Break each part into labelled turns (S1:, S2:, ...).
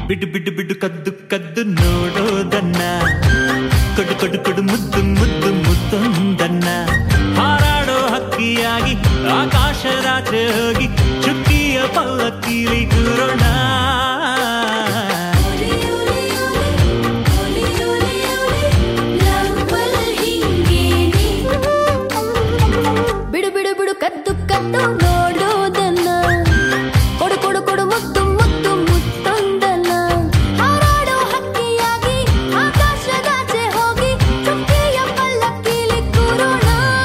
S1: ಬಿಡು ಬಿಡು ಬಿಡು ಕದ್ದು ಕದ್ದು ನೋಡೋದನ್ನ ಕೊಡು ಕೊಡು ಕೊಡು ಮುದ್ದು ಮುದ್ದು ಮುತ್ತೊಂದನ್ನ ಹಾರಾಡೋ ಹಕ್ಕಿಯಾಗಿ ಆಕಾಶದಾಚೆ ಹೋಗಿ ಚುಕ್ಕಿಯ ಪಲ್ಲಕ್ಕಿಲಿ ಕೂರೋಣ
S2: ಬಿಡು ಬಿಡು ಬಿಡು ಕದ್ದು ಕದ್ದು ನೋಡೋದನ್ನ ಕೊಡು ಕೊಡು ಕೊಡು ಮುತ್ತು ಮುತ್ತು ಮುತ್ತೊಂದನ್ನ ಹಾರಾಡೋ ಹಕ್ಕಿಯಾಗಿ ಆಕಾಶದಾಚೆ ಹೋಗಿ ಚುಕ್ಕಿಯ ಪಲ್ಲಕ್ಕಿಲಿ ಕೂರೋಣ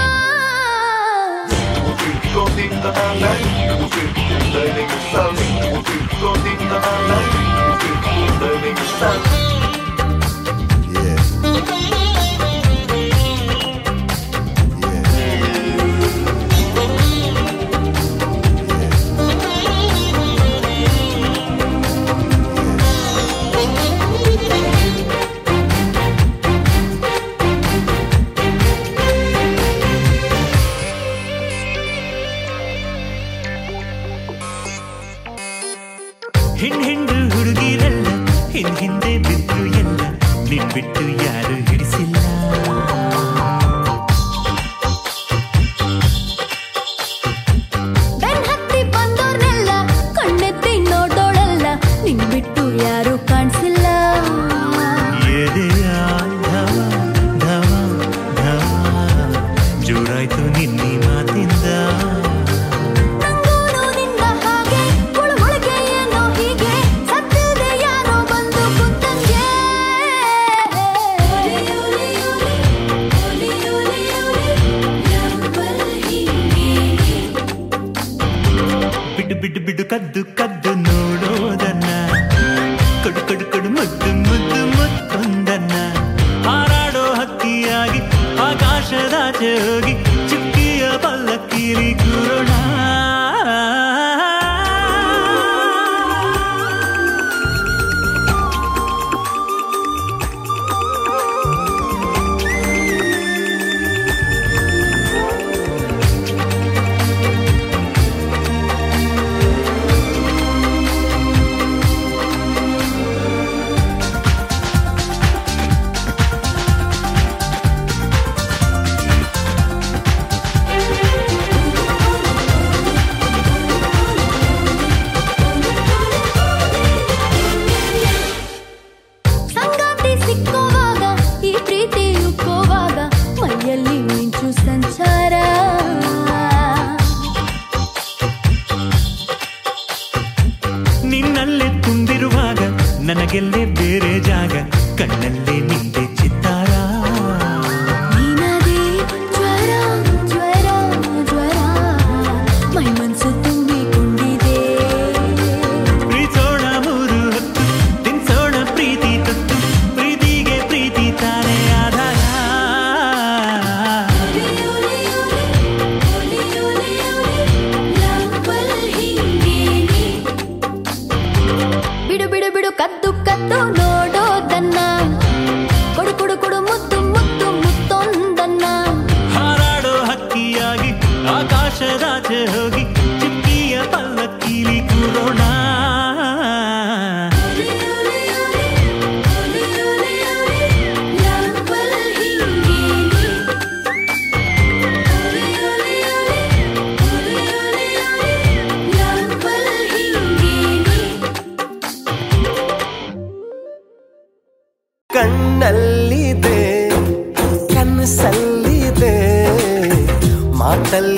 S1: ಹಿಂಡ್ ಹಿಂಡು ಹುಡುಗಿರೆಲ್ಲ ಹಿಂದ್ ಹಿಂದೆ ಬಿದ್ದು ಎಲ್ಲ ನಿನ್ ಬಿಟ್ಟು ಯಾರು ಹಿಡಿಸಿಲ್ಲ
S2: ಬೆನ್ ಹತ್ತಿ ಬಂದೋರ್ನೆಲ್ಲ ಕಣ್ಣೆತ್ತಿ ನೋಡೋಳಲ್ಲ ನಿನ್ ಬಿಟ್ಟು ಯಾರು ಕಾಣಿಸಿಲ್ಲ
S1: ಎದೆಯ ಧವ ಧವ ಧವ ಜೋರಾಯ್ತು ನಿನ್ನಿ ಮಾತಿಂದ
S2: ನಂಗೂನು ನಿನ್ನ ಹಾಗೆ ಮುಳುಮುಳುಗೆ ಏನೋ ಹೀಗೆ ಸತ್ತಿಲ್ದೆ ಯಾರೋ ಬಂದು ಕೂತಂಗೆ
S1: ಬಿಡು ಬಿಡು ಬಿಡು ಕದ್ದು ಕದ್ದು ನೋಡೋದನ್ನ ಕೊಡು ಕೊಡು ಕೊಡು ಮುದ್ದು ಮುದ್ದು ಮುತ್ತೊಂದನ್ನ ಹಾರಾಡೋ ಹಕ್ಕಿಯಾಗಿ ಆಕಾಶದಾಚೆ ಹೋಗಿ ಚುಕ್ಕಿಯ ಪಲ್ಲಕ್ಕಿಲಿ ಕೂರೋಣ
S2: ಸಂಗಾತಿ ಸಿಕ್ಕುವಾಗ ಈ ಪ್ರೀತಿ ಉಕ್ಕೋವಾಗ ಮೈಯಲ್ಲಿ ಮಿಂಚು ಸಂಚಾರ
S1: ನಿನ್ನಲ್ಲೇ ತುಂಬಿರುವಾಗ ನನಗೆಲ್ಲೇ ಬೇರೆ ಜಾಗ ಕಣ್ಣಲ್ಲೇ ನಿಂದೆ ಚಿತ್ತಾರ
S2: ನೀನದೇ ಜ್ವರ ಜ್ವರ ಜ್ವರ ಮೈ ಮನಸ್ಸು ತುಂಬಿಕೊಂಡಿದೆ
S1: ಪ್ರೀತೋಣ ಮೂರು ಹೊತ್ತು ತಿನ್ಸೋಣ ಪ್ರೀತಿ ತೊತ್ತು ಪ್ರೀತಿಗೆ ಪ್ರೀತಿ ತಾನೇ ಆಧಾರ
S2: ಬಿಡು ಬಿಡು ಬಿಡು ಕದ್ದು ಕದ್ದು ನೋಡೋದನ್ನ ಕೊಡು ಕೊಡು ಕೊಡು ಮುದ್ದು ಮುದ್ದು ಮುತ್ತೊಂದನ್ನ
S1: ಹಾರಾಡೋ ಹಕ್ಕಿಯಾಗಿ ಆಕಾಶದಾಚೆ ಹೋಗಿ ಚಿಕ್ಕಿಯ ಪಲ್ಲಕ್ಕಿಲಿ ಕೂರೋಣ
S3: ಕಣ್ಣಲ್ಲಿದೆ ಕನಸಲ್ಲಿದೆ ಮಾತಲ್ಲಿ